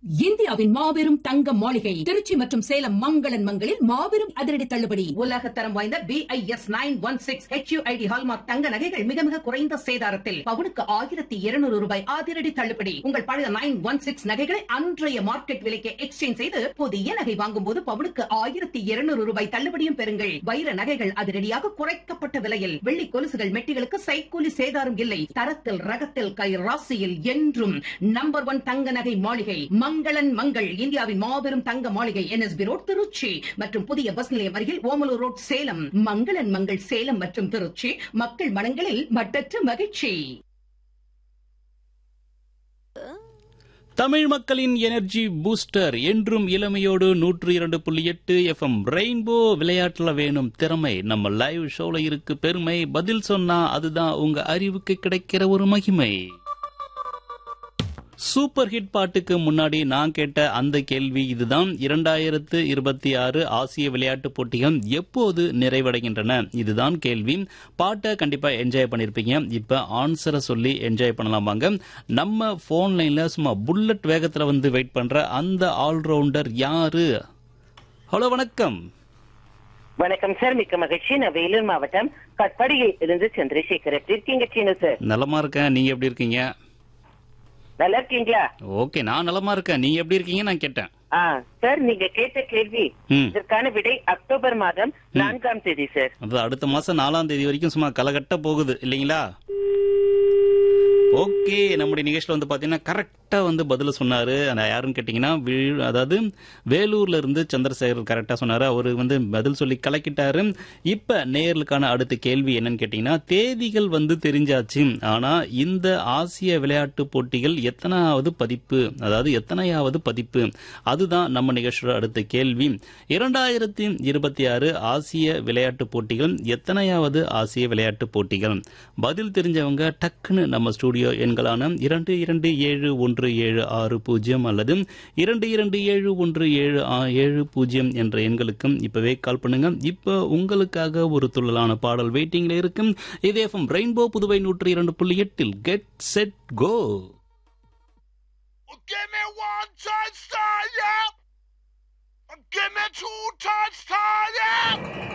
இந்தியாவின் மாபெரும் தங்க மாளிகை திருச்சி மற்றும் சேலம் மங்களன் மங்களில் மாபெரும் அதிரடி தள்ளுபடி உலக தரம் வாய்ந்த B I S nine one six H U I D hallmark தங்க நகைகள் மிக மிக குறைந்த சேதாரத்தில் பவுனுக்கு ஆயிரத்தி இருநூறு ரூபாய் அதிரடி தள்ளுபடி உங்கள் பழைய நைன் ஒன் சிக்ஸ் நகைகளை அன்றைய மார்க்கெட் விலைக்கு எக்ஸ்சேஞ்ச் செய்து புதிய நகை வாங்கும் போது பவுனுக்கு ஆயிரத்தி இருநூறு ரூபாய் தள்ளுபடியும் பெறுங்கள் வைர நகைகள் அதிரடியாக குறைக்கப்பட்ட விலையில் வெள்ளி கொலுசுகள் மெட்டிகளுக்கு சைக்கூலி சேதாரம் இல்லை தரத்தில் ரகத்தில் கை ராசியில் என்றும் நம்பர் ஒன் தங்க நகை மாளிகை மங்களன் மங்கள் இந்தியாவின் மாபெரும் தங்க மாளிகை என்எஸ்பி ரோட் திருச்சி மற்றும் புதிய பஸ் நிலையம் அருகில் ஓமலூர் ரோட் சேலம் மங்களன் மங்கள் சேலம் மற்றும் திருச்சி மக்கள் மனங்களில் மட்டற்ற மகிழ்ச்சி தமிழ் மக்களின் எனர்ஜி பூஸ்டர் என்றும் இளமையோடு நூற்று இரண்டு புள்ளி எட்டு எஃப்எம் ரெயின்போ விளையாட்டுல வேணும் திறமை நம்ம லைவ் ஷோல இருக்கு பெருமை பதில் சொன்னா அதுதான் உங்க அறிவுக்கு கிடைக்கிற ஒரு மகிமை சூப்பர் ஹிட் பாட்டுக்கு முன்னாடி நான் கேட்ட அந்த கேள்வி இதுதான் இரண்டாயிரத்து இருபத்தி ஆறு ஆசிய விளையாட்டுப் போட்டிகள் எப்போது நிறைவடைகின்றன இதுதான் கேள்வி பாட்டை கண்டிப்பா என்ஜாய் பண்ணிருப்பீங்க இப்ப ஆன்சரை சொல்லி என்ஜாய் பண்ணலாம் வாங்க நம்ம போன் லைன்ல சும்மா புல்லட் வேகத்துல வந்து வெயிட் பண்ற அந்த ஆல்ரவுண்டர் யாரு ஹலோ வணக்கம் வணக்கம் சார் மிக்க மகிழ்ச்சி நான் வேலூர் மாவட்டம் கட்பாடியில் இருந்து சந்திரசேகர் எப்படி இருக்கீங்க சீனு சார் நலமா இருக்கேன் நீங்க எப்படி இருக்கீங்க நல்லா இருக்கீங்களா ஓகே நான் நலமா இருக்கேன் நீங்க எப்படி இருக்கீங்க நான் கேட்டேன் ஆ சார் நீங்க கேட்ட கேள்வி ம். இதற்கான விடை அக்டோபர் மாதம் நான்காம் தேதி சார் அது அடுத்த மாசம் நாலாம் தேதி வரைக்கும் சும்மா கலகட்ட போகுது இல்லைங்களா ஓகே நம்முடைய நிகழ்ச்சியில் வந்து பாத்தீங்கன்னா கரெக்டா வந்து பதில் சொன்னாரு அந்த யாருன்னு கேட்டீங்கன்னா வே- அதாவது வேலூர்ல இருந்து சந்திரசேகர் கரெக்டா சொன்னாரு அவரு வந்து பதில் சொல்லி கலக்கிட்டாரு இப்ப நேயர்களுக்கான அடுத்த கேள்வி என்னன்னு கேட்டீங்கன்னா தேதிகள் வந்து தெரிஞ்சாச்சு ஆனா இந்த ஆசிய விளையாட்டு போட்டிகள் எத்தனாவது பதிப்பு அதாவது எத்தனையாவது பதிப்பு அதுதான் நம்ம நிகழ்ச்சியோட அடுத்த கேள்வி இரண்டாயிரத்தி இருபத்தி ஆறு ஆசிய விளையாட்டு போட்டிகள் எத்தனையாவது ஆசிய விளையாட்டு போட்டிகள் பதில் தெரிஞ்சவங்க டக்குன்னு நம்ம ஸ்டூடியோ எண்களான இரண்டு இரண்டு ஏழு ஒன்று ஏழு ஆறு பூஜ்ஜியம் அல்லது இரண்டு இரண்டு ஏழு ஒன்று ஏழு ஆ- ஏழு பூஜ்ஜியம் என்ற எண்களுக்கும் இப்பவே கால் பண்ணுங்க இப்போ உங்களுக்காக ஒரு துள்ளலான பாடல் வெயிட்டிங்ல இருக்கும் இதே எஃப்எம் ரெயின்போ புதுவை நூற்றி இரண்டு புள்ளி எட்டில் get set go Give me one touchdown, yeah. Give me two touchdowns, yeah.